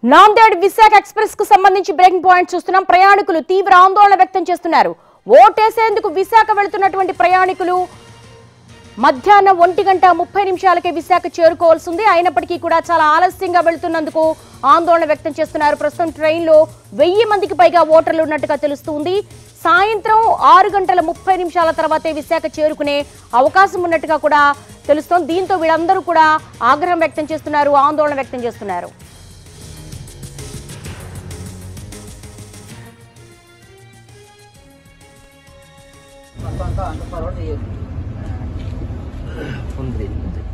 Nanded Visakha express కు సంబంధించి breaking point చూస్తున్నాం ప్రయాణికులు తీవ్ర ఆందోళన వ్యక్తం చేస్తున్నారు ఓటేసేందుకు విశాఖ వెళుతున్నటువంటి ప్రయాణికులు మధ్యాహ్నం ఒంటి గంట ముప్పై నిమిషాలకే విశాఖ చేరుకోవాల్సి ఉంది అయినప్పటికీ కూడా చాలా ఆలస్యంగా వెళుతున్నందుకు ఆందోళన వ్యక్తం చేస్తున్నారు ప్రస్తుతం ట్రైన్ లో వెయ్యి మందికి పైగా ఓటర్లు ఉన్నట్టుగా తెలుస్తుంది సాయంత్రం ఆరు గంటల ముప్పై నిమిషాల తర్వాతే విశాఖ చేరుకునే అవకాశం ఉన్నట్టుగా కూడా తెలుస్తోంది దీంతో వీళ్ళందరూ కూడా ఆగ్రహం వ్యక్తం చేస్తున్నారు ఆందోళన వ్యక్తం చేస్తున్నారు ఉంది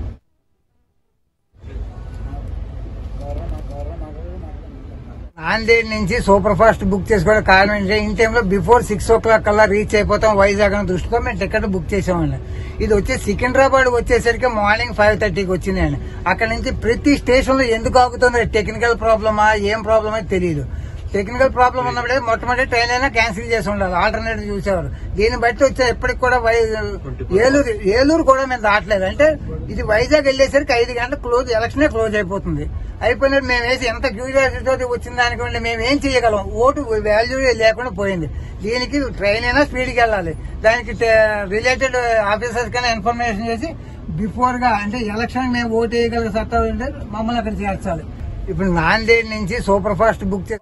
నాందేడ్ నుంచి సూపర్ ఫాస్ట్ బుక్ చేసుకోవడం కారణం ఏంటంటే ఇన్ టైంలో బిఫోర్ సిక్స్ ఓ క్లాక్ కల్లా రీచ్ అయిపోతాం వైజాగ్ అనే దృష్టితో మేము టికెట్ బుక్ చేసామండి ఇది వచ్చి సికింద్రాబాద్ వచ్చేసరికి మార్నింగ్ ఫైవ్ థర్టీకి వచ్చిందండి అక్కడ నుంచి ప్రతి స్టేషన్ లో ఎందుకు ఆగుతుందో టెక్నికల్ ప్రాబ్లమా ఏం ప్రాబ్లమా తెలియదు టెక్నికల్ ప్రాబ్లం ఉన్నప్పుడే మొట్టమొదటి ట్రైన్ అయినా క్యాన్సిల్ చేసి ఉండాలి ఆల్టర్నేటివ్ చూసేవారు దీన్ని బట్టి వచ్చే ఎప్పటికి కూడా వై- ఏలూరు ఏలూరు కూడా మేము దాటలేదు అంటే ఇది వైజాగ్ వెళ్ళేసరికి ఐదు గంటల క్లోజ్ ఎలక్షనే క్లోజ్ అయిపోతుంది అయిపోయినట్టు మేము వేసి ఎంత క్యూరియాసిటీతో వచ్చిన దానికి మేము ఏం చేయగలం ఓటు వాల్యూ లేకుండా పోయింది దీనికి ట్రైన్ అయినా స్పీడ్కి వెళ్ళాలి దానికి రిలేటెడ్ ఆఫీసర్స్ కన్నా ఇన్ఫర్మేషన్ చేసి బిఫోర్ గా అంటే ఎలక్షన్ మేము ఓటు వేయగల సత్తా ఉంటే మమ్మల్ని అక్కడ చేర్చాలి ఇప్పుడు నాందేడ్ నుంచి సూపర్ ఫాస్ట్ బుక్ చే